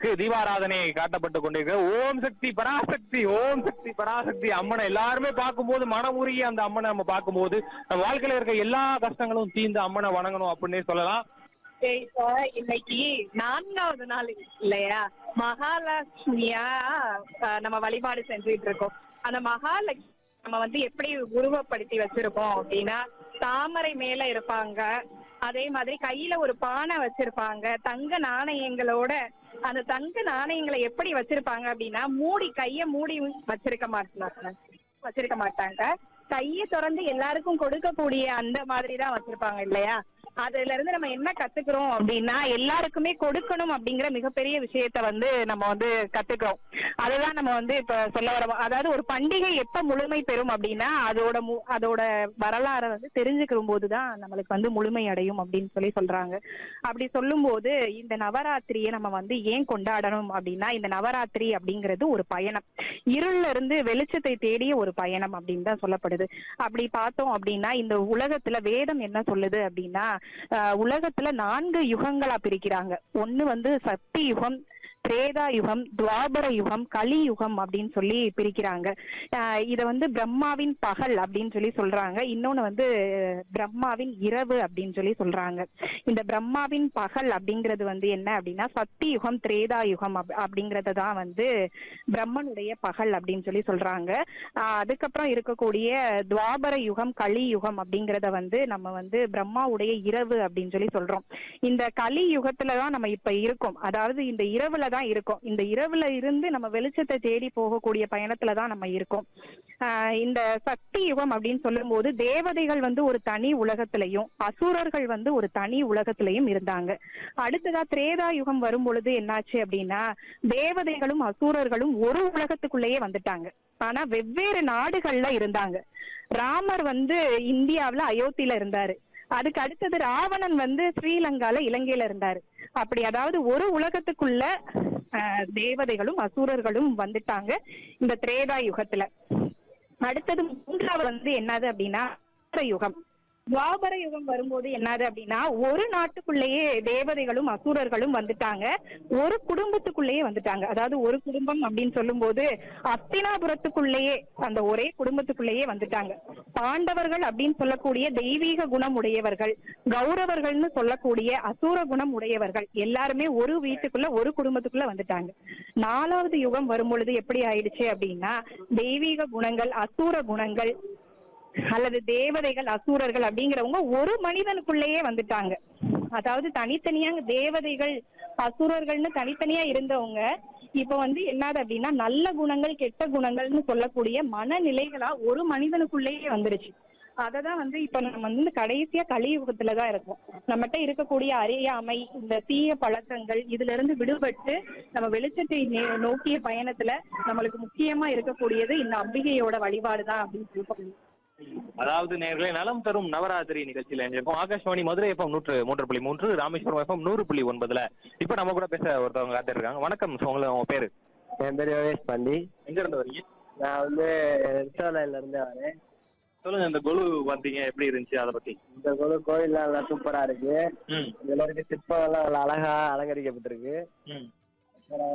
அம்மனுக்கு தீபாராதனை காட்டப்பட்டு கொண்டிருக்கிற ஓம் சக்தி பராசக்தி ஓம் சக்தி பராசக்தி அம்மனை எல்லாருமே பார்க்கும்போது மனமுருகி அந்த அம்மனை நம்ம பார்க்கும்போது நம்ம வாழ்க்கையில இருக்க எல்லா கஷ்டங்களும் தீர்ந்து அம்மனை வணங்கணும் அப்படின்னே சொல்லலாம் இப்போ இன்னைக்கு நான்காவது நாள் இல்லையா மகாலட்சுமியா அஹ், நம்ம வழிபாடு செஞ்சுட்டு இருக்கோம் அந்த மகாலட்சுமி நம்ம வந்து எப்படி உருவப்படுத்தி வச்சிருக்கோம் அப்படின்னா தாமரை மேல இருப்பாங்க அதே மாதிரி கையில ஒரு பானை வச்சிருப்பாங்க தங்க நாணயங்களோட அந்த தங்க நாணயங்களை எப்படி வச்சிருப்பாங்க அப்படின்னா மூடி கைய மூடி வச்சிருக்க மாட்டாங்க வச்சிருக்க மாட்டாங்க கையை திறந்து எல்லாருக்கும் கொடுக்கக்கூடிய அந்த மாதிரி தான் வச்சிருப்பாங்க இல்லையா அதுல இருந்து நம்ம என்ன கத்துக்கிறோம் அப்படின்னா எல்லாருக்குமே கொடுக்கணும் அப்படிங்கிற மிகப்பெரிய விஷயத்த வந்து நம்ம வந்து கத்துக்கிறோம் அதுதான் நம்ம வந்து இப்ப சொல்ல வரோம் அதாவது ஒரு பண்டிகை எப்ப முழுமை பெறும் அப்படின்னா அதோட மு- அதோட வரலாறை வந்து தெரிஞ்சுக்கிற போதுதான் நம்மளுக்கு வந்து முழுமை அடையும் அப்படின்னு சொல்லி சொல்றாங்க அப்படி சொல்லும்போது இந்த நவராத்திரியை நம்ம வந்து ஏன் கொண்டாடணும் அப்படின்னா இந்த நவராத்திரி அப்படிங்கிறது ஒரு பயணம் இருள்ல இருந்து வெளிச்சத்தை தேடிய ஒரு பயணம் அப்படின்னு தான் சொல்லப்படுது அப்படி பார்த்தோம் அப்படின்னா இந்த உலகத்துல வேதம் என்ன சொல்லுது அப்படின்னா ஆஹ் உலகத்துல நான்கு யுகங்களா பிரிக்கிறாங்க ஒண்ணு வந்து சக்தி யுகம் திரேதா யுகம் துவாபர யுகம் கலி யுகம் அப்படின்னு சொல்லி பிரிக்கிறாங்க ஆஹ் இத வந்து பிரம்மாவின் பகல் அப்படின்னு சொல்லி சொல்றாங்க இன்னொன்னு வந்து பிரம்மாவின் இரவு அப்படின்னு சொல்லி சொல்றாங்க இந்த பிரம்மாவின் பகல் அப்படிங்கிறது வந்து என்ன அப்படின்னா சக்தி யுகம் திரேதா யுகம் அப்- அப்படிங்கறத தான் வந்து பிரம்மனுடைய பகல் அப்படின்னு சொல்லி சொல்றாங்க ஆஹ் அதுக்கப்புறம் இருக்கக்கூடிய துவாபர யுகம் கலி யுகம் அப்படிங்கறத வந்து நம்ம வந்து பிரம்மாவுடைய இரவு அப்படின்னு சொல்லி சொல்றோம் இந்த கலி யுகத்துல தான் நம்ம இப்ப இருக்கோம் அதாவது இந்த இரவுல தான் இருக்கோம் இந்த இரவுல இருந்து நம்ம வெளிச்சத்தை தேடி போகக்கூடிய பயணத்துல தான் நம்ம இருக்கோம் ஆஹ் இந்த சக்தி யுகம் அப்படின்னு சொல்லும்போது தேவதைகள் வந்து ஒரு தனி உலகத்திலையும் அசுரர்கள் வந்து ஒரு தனி உலகத்திலையும் இருந்தாங்க அடுத்ததா திரேதா யுகம் வரும் பொழுது என்னாச்சு அப்படின்னா தேவதைகளும் அசுரர்களும் ஒரு உலகத்துக்குள்ளேயே வந்துட்டாங்க ஆனா வெவ்வேறு நாடுகள்ல இருந்தாங்க ராமர் வந்து இந்தியாவுல அயோத்தியில இருந்தாரு அதுக்கு அடுத்தது ராவணன் வந்து ஸ்ரீலங்கால இலங்கையில இருந்தாரு அப்படி அதாவது ஒரு உலகத்துக்குள்ள ஆஹ், தேவதைகளும் அசுரர்களும் வந்துட்டாங்க இந்த திரேதா யுகத்துல அடுத்தது மூன்றாவது வந்து என்னது அப்படின்னா துவாபர யுகம் துவாபர யுகம் வரும்போது என்னது அப்படின்னா ஒரு நாட்டுக்குள்ளேயே தேவதைகளும் அசுரர்களும் வந்துட்டாங்க ஒரு குடும்பத்துக்குள்ளேயே வந்துட்டாங்க அதாவது ஒரு குடும்பம் அப்படின்னு சொல்லும்போது அஸ்தினாபுரத்துக்குள்ளேயே அந்த ஒரே குடும்பத்துக்குள்ளேயே வந்துட்டாங்க பாண்டவர்கள் அப்படின்னு சொல்லக்கூடிய தெய்வீக குணம் உடையவர்கள் கௌரவர்கள்னு சொல்லக்கூடிய அசூர குணம் உடையவர்கள் எல்லாருமே ஒரு வீட்டுக்குள்ள ஒரு குடும்பத்துக்குள்ள வந்துட்டாங்க நாலாவது யுகம் வரும் பொழுது எப்படி ஆயிடுச்சு அப்படின்னா தெய்வீக குணங்கள் அசூர குணங்கள் அல்லது தேவதைகள் அசூரர்கள் அப்படிங்கிறவங்க ஒரு மனிதனுக்குள்ளேயே வந்துட்டாங்க அதாவது தனித்தனியா தேவதைகள் அசுரர்கள்னு தனித்தனியா இருந்தவங்க இப்ப வந்து என்னது அப்படின்னா நல்ல குணங்கள் கெட்ட குணங்கள்னு சொல்லக்கூடிய மனநிலைகளா ஒரு மனிதனுக்குள்ளேயே வந்துருச்சு அததான் வந்து இப்ப நம்ம வந்து இந்த கடைசியா கலியுகத்துல தான் இருக்கோம் நம்மகிட்ட இருக்கக்கூடிய அறியாமை இந்த தீய பழக்கங்கள் இதுல இருந்து விடுபட்டு நம்ம வெளிச்சத்தை நே- நோக்கிய பயணத்துல நம்மளுக்கு முக்கியமா இருக்கக்கூடியது இந்த அம்பிகையோட வழிபாடு தான் அப்படின்னு சொல்லி அதாவது நேர்களே நலம் தரும் நவராத்திரி நிகழ்ச்சியில இணைஞ்சிருக்கோம் ஆகாஷ்வாணி மதுரை எஃப்எம் நூற்று மூன்று புள்ளி மூன்று ராமேஸ்வரம் எஃப்எம் நூறு புள்ளி ஒன்பதுல இப்ப நம்ம கூட பேச ஒருத்தவங்க காத்து இருக்காங்க வணக்கம் உங்களை உங்க பேரு என் பேர் யோகேஷ் பாண்டி எங்க இருந்து வரீங்க நான் வந்து ரிசர்வ்லைன்ல இருந்து வரேன் சொல்லுங்க இந்த கொலு வந்தீங்க எப்படி இருந்துச்சு அதை பத்தி இந்த குழு கோயில்லாம் நல்லா சூப்பரா இருக்கு ம் இதுல இருக்க சிற்பம் எல்லாம் நல்லா அழகா அலங்கரிக்கப்பட்டிருக்கு ம் அப்புறம்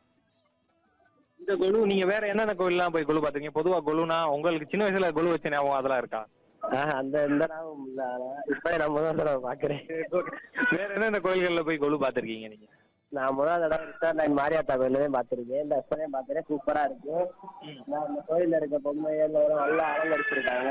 இந்த கொலு நீங்க வேற என்னென்ன கோயில்லாம் போய் கொலு பாத்தீங்க பொதுவா கொலுனா உங்களுக்கு சின்ன வயசுல கொலு வச்ச ஞாபகம் அதெல்லாம் இருக்கா ஆஹ், அந்த இந்த நாமம் இல்ல ஆனா இப்ப நான் முதல் தடவை பாக்குறேன் வேற என்னென்ன கோயில்கள்ல போய் கொலு பாத்திருக்கீங்க நீங்க நான் முதல் தடவை ரிசர்வ் லைன் மாரியாத்தா கோயில தான் பாத்திருக்கேன் இந்த இப்பதான் பாத்துறேன் சூப்பரா இருக்கு நான் இந்த கோயில்ல இருக்க பொம்மைகள் எல்லாம் நல்லா அலங்கரிச்சிருக்காங்க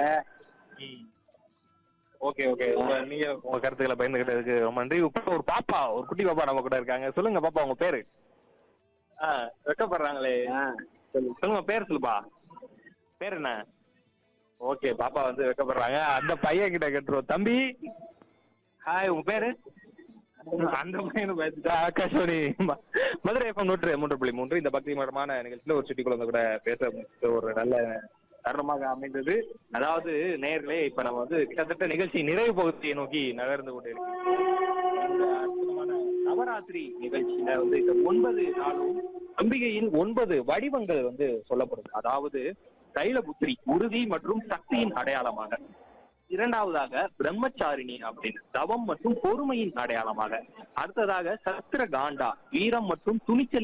ஓகே ஓகே உங்க நீங்க உங்க கருத்துக்களை பயந்துகிட்டதுக்கு ரொம்ப நன்றி இப்ப ஒரு பாப்பா ஒரு குட்டி பாப்பா நம்ம கூட இருக்காங்க சொல்லுங்க பாப்பா உங்க பேரு ஆ வெக்கப்படுறாங்களே ஆஹ், சொல்லு. சொல்லுங்க பேர் சொல்லுப்பா பேர் என்ன ஓகே பாப்பா வந்து வெக்கப்படுறாங்க அந்த பையன் கிட்ட கேட்டுருவோம் தம்பி ஹாய் உங்க பேரு அந்த பையனு பேசிட்டா ஆகாஷவாணி ம- மதுரை எஃப்எம் நூற்று மூன்று புள்ளி மூன்று இந்த பக்தி மடமான நிகழ்ச்சியில ஒரு சுட்டி குழந்தை கூட பேச முடிச்ச ஒரு நல்ல தருணமாக அமைந்தது அதாவது நேயர்களே இப்ப நம்ம வந்து கிட்டத்தட்ட நிகழ்ச்சி நிறைவு பகுதியை நோக்கி நகர்ந்து கொண்டு இந்த அற்புதமான நவராத்திரி நிகழ்ச்சியில வந்து இந்த ஒன்பது நாளும் அம்பிகையின் ஒன்பது வடிவங்கள் வந்து சொல்லப்படும் அதாவது தைலபுத்திரி உறுதி மற்றும் சக்தியின் அடையாளமாக இரண்டாவதாக பிரம்மச்சாரிணி அப்படின்னு தவம் மற்றும் பொறுமையின் அடையாளமாக அடுத்ததாக சத்திர காண்டா வீரம் மற்றும் துணிச்சல்